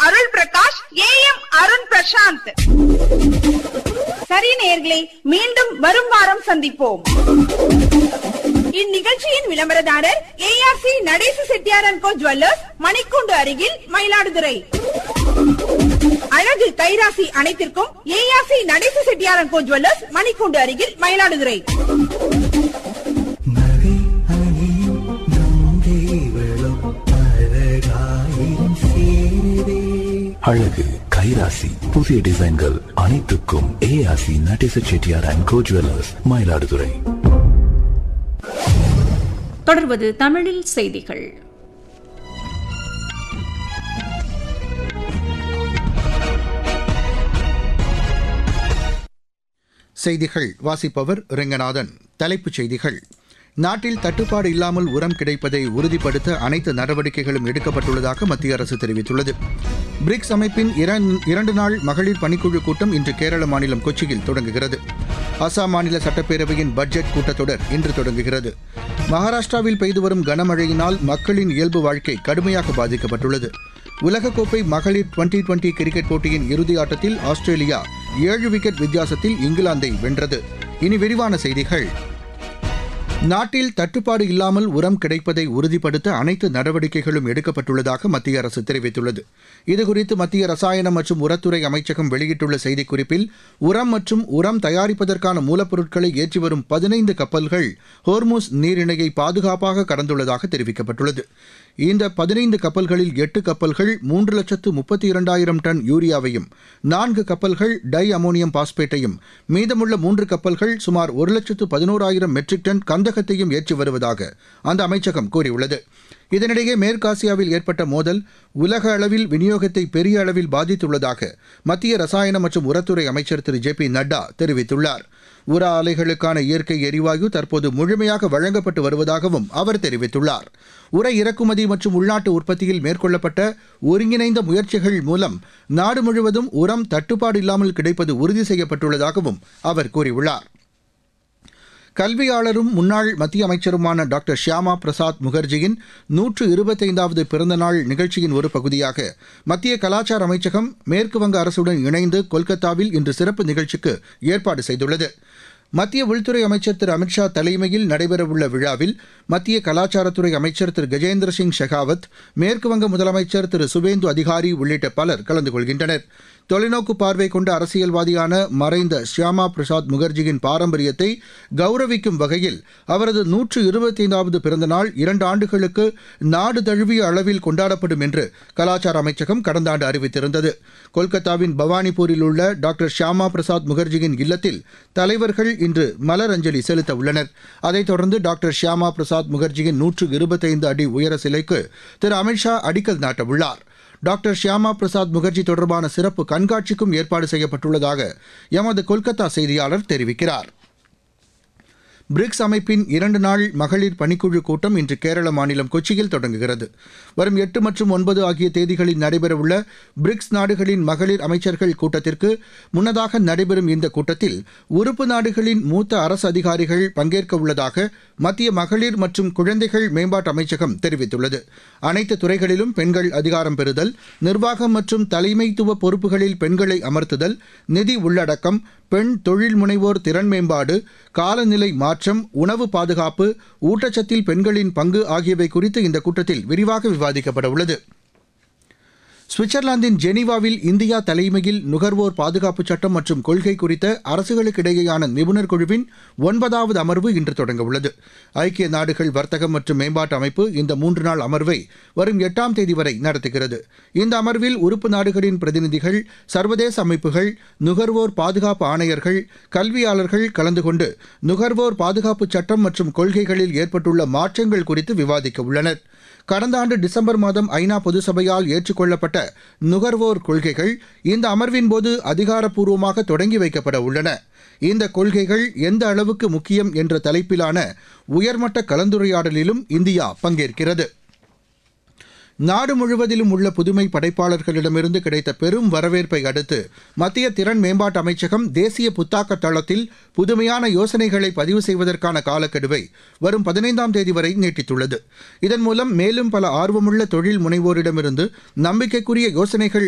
Arul Prakash A M Arun Prasanth சரி நேயர்களே மீண்டும் வரும் வாரம் சந்திப்போம் இந்நிகழ்ச்சியின் விளம்பரதாரர் ஏஆர்சி நடேச செட்டியாரன் கோ ஜுவல்லர்ஸ் மணிக்கூண்டு அருகில் மயிலாடுதுறை அழகு கைராசி அனைத்திற்கும் ஏஆர்சி நடேச செட்டியாரன் கோ ஜுவல்லர்ஸ் மணிக்கூண்டு அருகில் மயிலாடுதுறை நகை அணியும் நங்கை வெளும் அழகாயிரம் சேருதே அழகு கைராசி புதிய டிசைன்கள் அனைத்துக்கும் ARC Natesa Chettiar and Co jewellers Mayiladuthurai தொடர்வது தமிழில் செய்திகள் செய்திகள் வாசிப்பவர் ரெங்கநாதன் தலைப்புச் செய்திகள் நாட்டில் தட்டுப்பாடு இல்லாமல் உரம் கிடைப்பதை உறுதிப்படுத்த அனைத்து நடவடிக்கைகளும் எடுக்கப்பட்டுள்ளதாக மத்திய அரசு தெரிவித்துள்ளது பிரிக்ஸ் அமைப்பின் இரண்- இரண்டு நாள் மகளிர் பணிக்குழு கூட்டம் இன்று கேரள மாநிலம் கொச்சியில் தொடங்குகிறது அசாம் மாநில சட்டப்பேரவையின் பட்ஜெட் கூட்டத்தொடர் இன்று தொடங்குகிறது மகாராஷ்டிராவில் பெய்து வரும் கனமழையினால் மக்களின் இயல்பு வாழ்க்கை கடுமையாக பாதிக்கப்பட்டுள்ளது உலகக்கோப்பை மகளிர் டுவெண்டி டுவெண்டி கிரிக்கெட் போட்டியின் இறுதி ஆட்டத்தில் ஆஸ்திரேலியா ஏழு விக்கெட் வித்தியாசத்தில் இங்கிலாந்தை வென்றது இனி விரிவான செய்திகள் நாட்டில் தட்டுப்பாடு இல்லாமல் உரம் கிடைப்பதை உறுதிப்படுத்த அனைத்து நடவடிக்கைகளும் எடுக்கப்பட்டுள்ளதாக மத்திய அரசு தெரிவித்துள்ளது இதுகுறித்து மத்திய ரசாயனம் மற்றும் உரத்துறை அமைச்சகம் வெளியிட்டுள்ள செய்திக்குறிப்பில் உரம் மற்றும் உரம் தயாரிப்பதற்கான மூலப்பொருட்களை ஏற்றி வரும் பதினைந்து கப்பல்கள் ஹோர்முஸ் நீரிணையை பாதுகாப்பாக கடந்துள்ளதாக தெரிவிக்கப்பட்டுள்ளது இந்த பதினைந்து கப்பல்களில் எட்டு கப்பல்கள் மூன்று லட்சத்து முப்பத்தி இரண்டாயிரம் டன் யூரியாவையும் நான்கு கப்பல்கள் டை அமோனியம் பாஸ்பேட்டையும் மீதமுள்ள மூன்று கப்பல்கள் சுமார் ஒரு லட்சத்து பதினோராயிரம் மெட்ரிக் டன் கந்தகத்தையும் ஏற்றி வருவதாக அந்த அமைச்சகம் கூறியுள்ளது இதனிடையே மேற்காசியாவில் ஏற்பட்ட மோதல் உலக அளவில் விநியோகத்தை பெரிய அளவில் பாதித்துள்ளதாக மத்திய ரசாயன மற்றும் உரத்துறை அமைச்சர் திரு ஜே பி நட்டா தெரிவித்துள்ளார் உர ஆலைகளுக்கான இயற்கை எரிவாயு தற்போது முழுமையாக வழங்கப்பட்டு வருவதாகவும் அவர் தெரிவித்துள்ளார் உர இறக்குமதி மற்றும் உள்நாட்டு உற்பத்தியில் மேற்கொள்ளப்பட்ட ஒருங்கிணைந்த முயற்சிகள் மூலம் நாடு முழுவதும் உரம் தட்டுப்பாடு இல்லாமல் கிடைப்பது உறுதி செய்யப்பட்டுள்ளதாகவும் அவர் கூறியுள்ளார் கல்வியாளரும் முன்னாள் மத்திய அமைச்சருமான டாக்டர் ஷியாமா பிரசாத் முகர்ஜியின் நூற்று இருபத்தைந்தாவது பிறந்தநாள் நிகழ்ச்சியின் ஒரு பகுதியாக மத்திய கலாச்சார அமைச்சகம் மேற்கு வங்க அரசுடன் இணைந்து கொல்கத்தாவில் இன்று சிறப்பு நிகழ்ச்சிக்கு ஏற்பாடு செய்துள்ளது மத்திய உள்துறை அமைச்சர் திரு அமித்ஷா தலைமையில் நடைபெறவுள்ள விழாவில் மத்திய கலாச்சாரத்துறை அமைச்சர் திரு கஜேந்திர சிங் ஷெகாவத் மேற்குவங்க முதலமைச்சர் திரு சுவேந்து அதிகாரி உள்ளிட்ட பலர் கலந்து கொள்கின்றனர் தொலைநோக்கு பார்வை கொண்ட அரசியல்வாதியான மறைந்த ஷியாமா பிரசாத் முகர்ஜியின் பாரம்பரியத்தை கௌரவிக்கும் வகையில் அவரது நூற்று இருபத்தைந்தாவது பிறந்த நாள் இரண்டு ஆண்டுகளுக்கு நாடு தழுவிய அளவில் கொண்டாடப்படும் என்று கலாச்சார அமைச்சகம் கடந்த ஆண்டு அறிவித்திருந்தது கொல்கத்தாவின் பவானிபூரில் உள்ள டாக்டர் ஷியாமா பிரசாத் முகர்ஜியின் இல்லத்தில் தலைவர்கள் இன்று மலர் அஞ்சலி செலுத்த உள்ளனர் அதைத் தொடர்ந்து டாக்டர் ஷியாமா பிரசாத் முகர்ஜியின் நூற்று இருபத்தைந்து அடி உயர சிலைக்கு திரு அமித்ஷா அடிக்கல் நாட்டவுள்ளார் டாக்டர் ஷியாமா பிரசாத் முகர்ஜி தொடர்பான சிறப்பு கண்காட்சிக்கும் ஏற்பாடு செய்யப்பட்டுள்ளதாக எமது கொல்கத்தா செய்தியாளர் தெரிவிக்கிறார் பிரிக்ஸ் அமைப்பின் இரண்டு நாள் மகளிர் பணிக்குழு கூட்டம் இன்று கேரள மாநிலம் கொச்சியில் தொடங்குகிறது வரும் எட்டு மற்றும் ஒன்பது ஆகிய தேதிகளில் நடைபெறவுள்ள பிரிக்ஸ் நாடுகளின் மகளிர் அமைச்சர்கள் கூட்டத்திற்கு முன்னதாக நடைபெறும் இந்த கூட்டத்தில் உறுப்பு நாடுகளின் மூத்த அரசு அதிகாரிகள் பங்கேற்க உள்ளதாக மத்திய மகளிர் மற்றும் குழந்தைகள் மேம்பாட்டு அமைச்சகம் தெரிவித்துள்ளது அனைத்து துறைகளிலும் பெண்கள் அதிகாரம் பெறுதல் நிர்வாகம் மற்றும் தலைமைத்துவ பொறுப்புகளில் பெண்களை அமர்த்துதல் நிதி உள்ளடக்கம் பெண் தொழில் முனைவோர் திறன் மேம்பாடு காலநிலை மாற்றம் உணவு பாதுகாப்பு ஊட்டச்சத்தில் பெண்களின் பங்கு ஆகியவை குறித்து இந்த கூட்டத்தில் விரிவாக விவாதிக்கப்பட உள்ளது சுவிட்சர்லாந்தின் ஜெனீவாவில் இந்தியா தலைமையில் நுகர்வோர் பாதுகாப்பு சட்டம் மற்றும் கொள்கை குறித்த அரசுகளுக்கிடையேயான நிபுணர் குழுவின் ஒன்பதாவது அமர்வு இன்று தொடங்க உள்ளது ஐக்கிய நாடுகள் வர்த்தகம் மற்றும் மேம்பாட்டு அமைப்பு இந்த மூன்று நாள் அமர்வை வரும் எட்டாம் தேதி வரை நடத்துகிறது இந்த அமர்வில் உறுப்பு நாடுகளின் பிரதிநிதிகள் சர்வதேச அமைப்புகள் நுகர்வோர் பாதுகாப்பு ஆணையர்கள் கல்வியாளர்கள் கலந்து கொண்டு நுகர்வோர் பாதுகாப்பு சட்டம் மற்றும் கொள்கைகளில் ஏற்பட்டுள்ள மாற்றங்கள் குறித்து விவாதிக்க உள்ளனர் கடந்த ஆண்டு டிசம்பர் மாதம் ஐநா பொதுசபையால் ஏற்றுக்கொள்ளப்பட்ட நுகர்வோர் கொள்கைகள் இந்த அமர்வின் போது அதிகாரப்பூர்வமாக தொடங்கி வைக்கப்பட உள்ளன இந்த கொள்கைகள் எந்த அளவுக்கு முக்கியம் என்ற தலைப்பிலான உயர்மட்ட கலந்துரையாடலிலும் இந்தியா பங்கேற்கிறது நாடு முழுவதிலும் உள்ள புதுமை படைப்பாளர்களிடமிருந்து கிடைத்த பெரும் வரவேற்பை அடுத்து மத்திய திறன் மேம்பாட்டு அமைச்சகம் தேசிய புத்தாக்க தளத்தில் புதுமையான யோசனைகளை பதிவு செய்வதற்கான காலக்கெடுவை வரும் பதினைந்தாம் தேதி வரை நீட்டித்துள்ளது இதன் மூலம் மேலும் பல ஆர்வமுள்ள தொழில் முனைவோரிடமிருந்து நம்பிக்கைக்குரிய யோசனைகள்